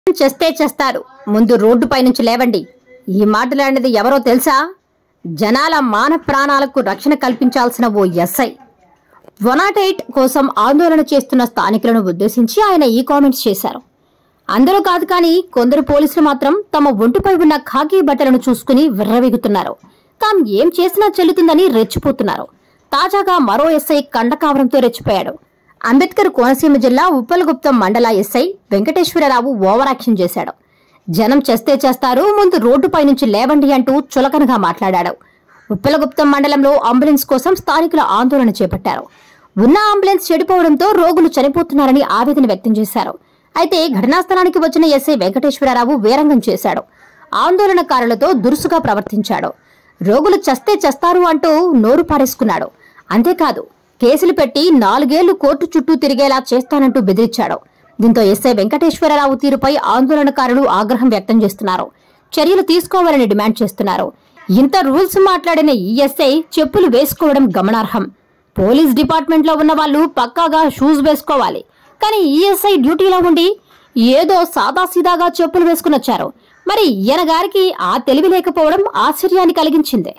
చేస్తే చేస్తారు ముందు రోడ్డుపై నుంచి లేవండి ఈ మాటలాడినది ఎవరో తెలుసా జనాల మాన ప్రాణాలకు రక్షణ కల్పించాల్సిన ఓ ఎస్ఐ వన్ ఎయిట్ కోసం ఆందోళన చేస్తున్న స్థానికులను ఉద్దేశించి ఆయన ఈ కామెంట్స్ చేశారు అందరూ కాదు కానీ కొందరు పోలీసులు మాత్రం తమ ఒంటిపై ఉన్న ఖాకీ బట్టలను చూసుకుని విర్రవీగుతున్నారు తాము ఏం చేసినా చెల్లుతుందని రెచ్చిపోతున్నారు తాజాగా మరో ఎస్ఐ కండకావరంతో రెచ్చిపోయాడు అంబేద్కర్ కోనసీమ జిల్లా ఉప్పలగుప్తం మండల ఎస్ఐ వెంకటేశ్వరరావు ఓవర్ యాక్షన్ చేశాడు జనం చేస్తే చేస్తారు ముందు రోడ్డుపై నుంచి లేవండి అంటూ చులకనగా మాట్లాడాడు ఉప్పలగుప్తం మండలంలో అంబులెన్స్ కోసం స్థానికులు ఆందోళన చేపట్టారు ఉన్న అంబులెన్స్ చెడిపోవడంతో రోగులు చనిపోతున్నారని ఆవేదన వ్యక్తం చేశారు అయితే ఘటనా స్థలానికి వచ్చిన ఎస్ఐ వెంకటేశ్వరరావు వీరంగం చేశాడు ఆందోళనకారులతో దురుసుగా ప్రవర్తించాడు రోగులు చస్తే చస్తారు అంటూ నోరు పారేసుకున్నాడు అంతేకాదు కేసులు పెట్టి నాలుగేళ్లు కోర్టు చుట్టూ తిరిగేలా చేస్తానంటూ బెదిరించాడు దీంతో ఎస్ఐ వెంకటేశ్వరరావు తీరుపై ఆందోళనకారులు ఆగ్రహం వ్యక్తం చేస్తున్నారు చర్యలు తీసుకోవాలని డిమాండ్ చేస్తున్నారు ఇంత రూల్స్ మాట్లాడిన ఈ ఎస్ఐ చెప్పులు వేసుకోవడం గమనార్హం పోలీస్ డిపార్ట్మెంట్ లో ఉన్న వాళ్ళు పక్కాగా షూస్ వేసుకోవాలి కానీ ఈఎస్ఐ డ్యూటీలో ఉండి ఏదో సాదాసీదాగా చెప్పులు వేసుకుని వచ్చారు మరి ఈయన గారికి ఆ తెలివి లేకపోవడం ఆశ్చర్యాన్ని కలిగించింది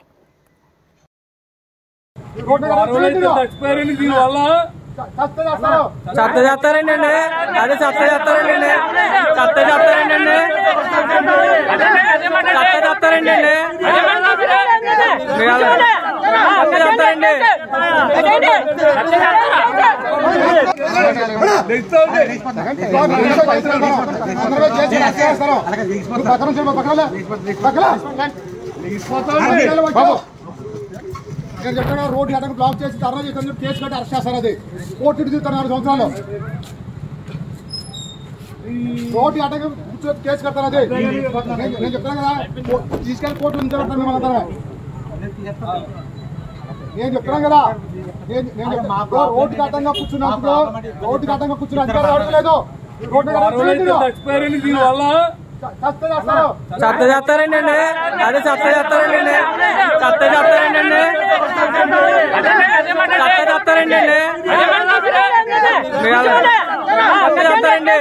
ఎవరైతే చచ్చిపోయారని దీనివల్ల చెత్త చేస్తారండి అండి అదే చెత్త చేస్తారండి అండి చెత్త చేస్తారండి అండి చెత్త చేస్తారండి అండి చెత్త చేస్తారండి నేను చెప్తాను రోడ్డు అటకు బ్లాక్ చేసి ధర్నా చేస్తాను కేసు కట్టి అరెస్ట్ చేస్తారు అది కోర్టు తిరుగుతాను ఆరు సంవత్సరాలు రోడ్డు అటకు కూర్చొని కేసు కడతారు అది నేను నేను చెప్తాను కదా కో- తీసుకెళ్ళి కోర్టు ఉంచారు మిమ్మల్ని అందరం నేను చెప్తున్నాను కదా నేను నేను చెప్తాను రోడ్డు కట్టంగా కూర్చున్నప్పుడు రోడ్డు కట్టంగా కూర్చున్న అధికారం ఎవరికి లేదు రోడ్డు ఎవరైతే చచ్చిపోయారని దీనివల్ల కష్టం చేస్తారు చెత్త చేస్తారండి అండి అదే చెత్త చేస్తారండి అండి చెత్త చేస్తారండి అండి చెత్త చేస్తారండి అండి చెత్త చేస్తారండి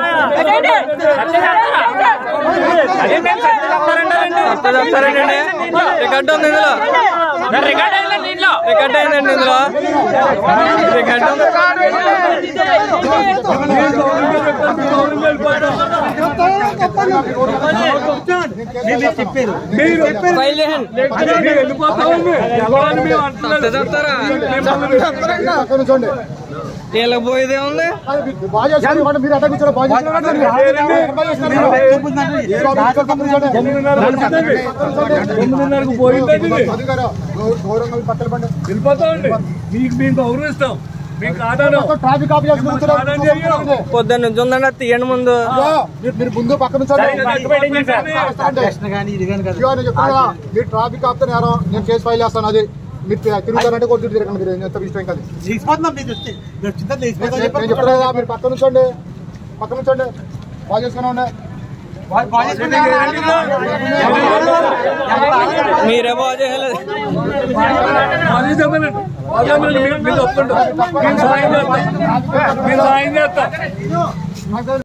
చెత్త చేస్తారండి అండి రికార్డు ఉంది ఇందులో రికార్డు అయిందండి ఇందులో రికార్డు ఉంది ఫైల్ చేయండి మీరు వెళ్ళిపోతామండి ఎవరని మేము అంటున్నాం చెత్త చేస్తారా పక్కన నుంచోండి వీళ్ళకి పోయేదే ఉంది అది బాగా చేస్తారు ఇవ్వండి. మీరు అటకు కూర్చోండి. బాగా చేస్తారు. బాగా చేస్తారు. ఏ బాబు ఇక్కడ పక్కన కూర్చోండి. తొమ్మిదిన్నరకు పోయిందండి ఇది. మధు గారు, గౌ- గౌరవంగా పక్కన పండి. వెళ్ళిపోతామండి మీకు మేము గౌరవిస్తాం మీకు కాదాను మొత్తం ట్రాఫిక్ ఆఫ్ చేసి కూర్చోండి. సాధన చెయ్యం. పొద్దున్న నుంచి ఉందండి అది తీయండి ముందు ఇదిగో, మీరు- మీరు ముందు పక్కన నుంచోండి. ఇదిగో, నేను చెప్తాను కదా, మీరు ట్రాఫిక్ ఆపితే నేరం నేను కేసు ఫైల్ చేస్తాను అది మీరు తిరుగుతానంటే కొట్టు తిరగండి మీరు ఎంత ఇష్టం కాదు నేను నేను చెప్తాను కదా మీరు పక్కన నుంచోండి పక్కన నుంచోండి బాగా చేసుకుని ఉండే మీరే బాగా చేయలేదు అది చెప్పనండి అదే మీరు మీరు ఒప్పుకుంటాం మేము సాయం చేస్తాం మేము సాయం చేస్తాం